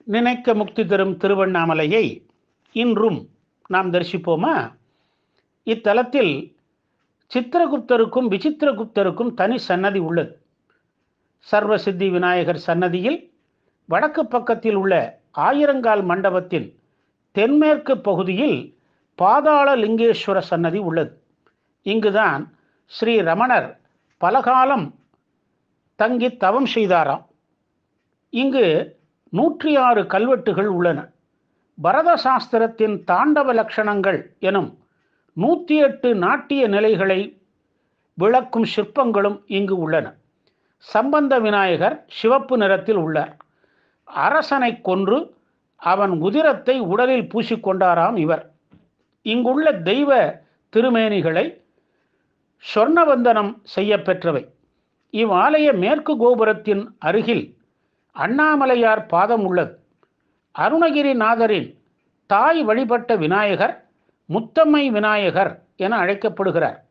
நினைக்க முக்தி தரும் திருவண்ணாமலையை இன்றும் நாம் தரிசிப்போமா இத்தலத்தில் சித்திரகுப்தருக்கும் விசித்திரகுப்தருக்கும் தனி சன்னதி உள்ளது சர்வசித்தி விநாயகர் சன்னதியில் வடக்கு பக்கத்தில் உள்ள ஆயிரங்கால் மண்டபத்தின் தென்மேற்கு பகுதியில் பாதாள லிங்கேஸ்வர சன்னதி உள்ளது இங்குதான் ஸ்ரீ ரமணர் பலகாலம் தங்கி தவம் செய்தாராம் இங்கு நூற்றி ஆறு கல்வெட்டுகள் உள்ளன பரத சாஸ்திரத்தின் தாண்டவ லட்சணங்கள் எனும் நூற்றி எட்டு நாட்டிய நிலைகளை விளக்கும் சிற்பங்களும் இங்கு உள்ளன சம்பந்த விநாயகர் சிவப்பு நிறத்தில் உள்ளார் அரசனை கொன்று அவன் உதிரத்தை உடலில் பூசிக்கொண்டாராம் இவர் இங்குள்ள தெய்வ திருமேனிகளை சொர்ணவந்தனம் செய்ய பெற்றவை இவ்வாலய மேற்கு கோபுரத்தின் அருகில் அண்ணாமலையார் பாதம் உள்ளது அருணகிரிநாதரின் தாய் வழிபட்ட விநாயகர் முத்தம்மை விநாயகர் என அழைக்கப்படுகிறார்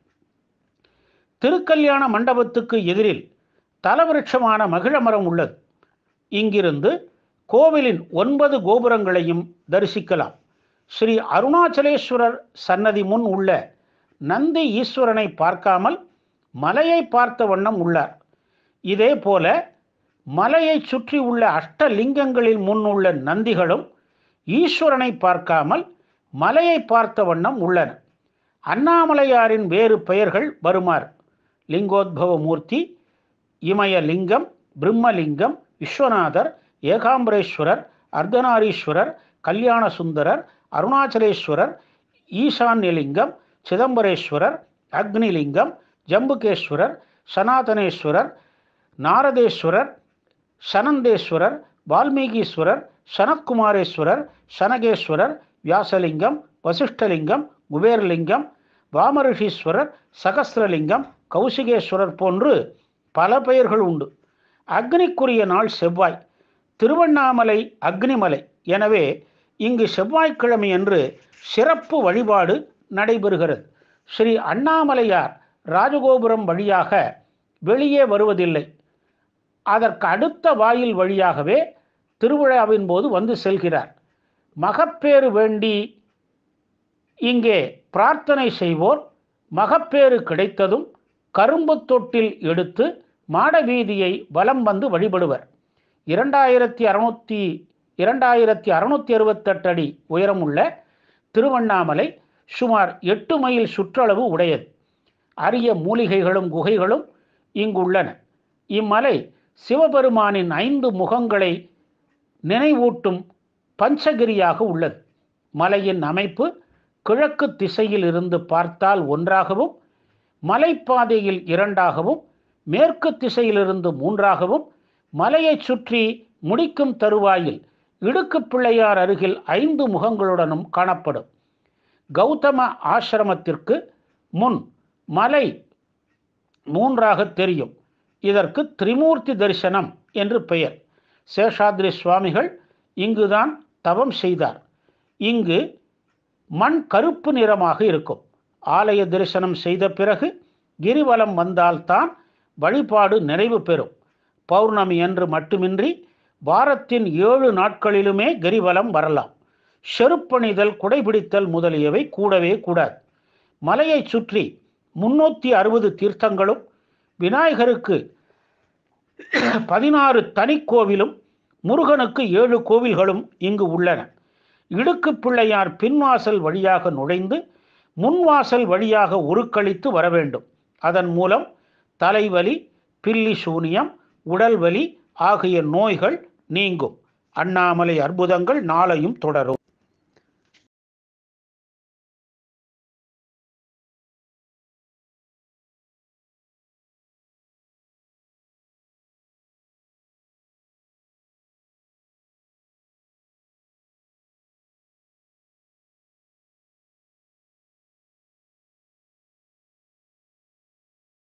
திருக்கல்யாண மண்டபத்துக்கு எதிரில் தலவிருட்சமான மகிழமரம் உள்ளது இங்கிருந்து கோவிலின் ஒன்பது கோபுரங்களையும் தரிசிக்கலாம் ஸ்ரீ அருணாச்சலேஸ்வரர் சன்னதி முன் உள்ள நந்தி ஈஸ்வரனை பார்க்காமல் மலையை பார்த்த வண்ணம் உள்ளார் இதே போல மலையை சுற்றி உள்ள அஷ்டலிங்கங்களில் முன் உள்ள நந்திகளும் ஈஸ்வரனை பார்க்காமல் மலையை பார்த்த வண்ணம் உள்ளன அண்ணாமலையாரின் வேறு பெயர்கள் வருமாறு லிங்கோத்பவ மூர்த்தி இமயலிங்கம் பிரம்மலிங்கம் விஸ்வநாதர் ஏகாம்பரேஸ்வரர் அர்த்தநாரீஸ்வரர் கல்யாண சுந்தரர் அருணாச்சலேஸ்வரர் ஈசான்யலிங்கம் சிதம்பரேஸ்வரர் அக்னிலிங்கம் ஜம்புகேஸ்வரர் சனாதனேஸ்வரர் நாரதேஸ்வரர் சனந்தேஸ்வரர் வால்மீகீஸ்வரர் சனக்குமாரேஸ்வரர் சனகேஸ்வரர் வியாசலிங்கம் வசிஷ்டலிங்கம் குபேரலிங்கம் வாமரிஷீஸ்வரர் சகஸ்திரலிங்கம் கௌசிகேஸ்வரர் போன்று பல பெயர்கள் உண்டு அக்னிக்குரிய நாள் செவ்வாய் திருவண்ணாமலை அக்னிமலை எனவே இங்கு செவ்வாய்க்கிழமை என்று சிறப்பு வழிபாடு நடைபெறுகிறது ஸ்ரீ அண்ணாமலையார் ராஜகோபுரம் வழியாக வெளியே வருவதில்லை அதற்கு அடுத்த வாயில் வழியாகவே திருவிழாவின் போது வந்து செல்கிறார் மகப்பேறு வேண்டி இங்கே பிரார்த்தனை செய்வோர் மகப்பேறு கிடைத்ததும் கரும்பு தொட்டில் எடுத்து மாட வீதியை வலம் வந்து வழிபடுவர் இரண்டாயிரத்தி அறுநூத்தி இரண்டாயிரத்தி அறுநூத்தி அறுபத்தெட்டு அடி உயரமுள்ள திருவண்ணாமலை சுமார் எட்டு மைல் சுற்றளவு உடையது அரிய மூலிகைகளும் குகைகளும் இங்குள்ளன இம்மலை சிவபெருமானின் ஐந்து முகங்களை நினைவூட்டும் பஞ்சகிரியாக உள்ளது மலையின் அமைப்பு கிழக்கு திசையில் இருந்து பார்த்தால் ஒன்றாகவும் மலைப்பாதையில் இரண்டாகவும் மேற்கு திசையிலிருந்து மூன்றாகவும் மலையை சுற்றி முடிக்கும் தருவாயில் இடுக்கு பிள்ளையார் அருகில் ஐந்து முகங்களுடனும் காணப்படும் கௌதம ஆசிரமத்திற்கு முன் மலை மூன்றாக தெரியும் இதற்கு திரிமூர்த்தி தரிசனம் என்று பெயர் சேஷாத்ரி சுவாமிகள் இங்குதான் தவம் செய்தார் இங்கு மண் கருப்பு நிறமாக இருக்கும் ஆலய தரிசனம் செய்த பிறகு கிரிவலம் வந்தால்தான் வழிபாடு நிறைவு பெறும் பௌர்ணமி என்று மட்டுமின்றி வாரத்தின் ஏழு நாட்களிலுமே கிரிவலம் வரலாம் செருப்பணிதல் குடைபிடித்தல் முதலியவை கூடவே கூடாது மலையை சுற்றி முன்னூற்றி அறுபது தீர்த்தங்களும் விநாயகருக்கு பதினாறு தனி கோவிலும் முருகனுக்கு ஏழு கோவில்களும் இங்கு உள்ளன இடுக்கு பிள்ளையார் பின்வாசல் வழியாக நுழைந்து முன்வாசல் வழியாக உருக்களித்து வர வேண்டும் அதன் மூலம் தலைவலி பில்லி சூனியம் உடல்வலி ஆகிய நோய்கள் நீங்கும் அண்ணாமலை அற்புதங்கள் நாளையும் தொடரும்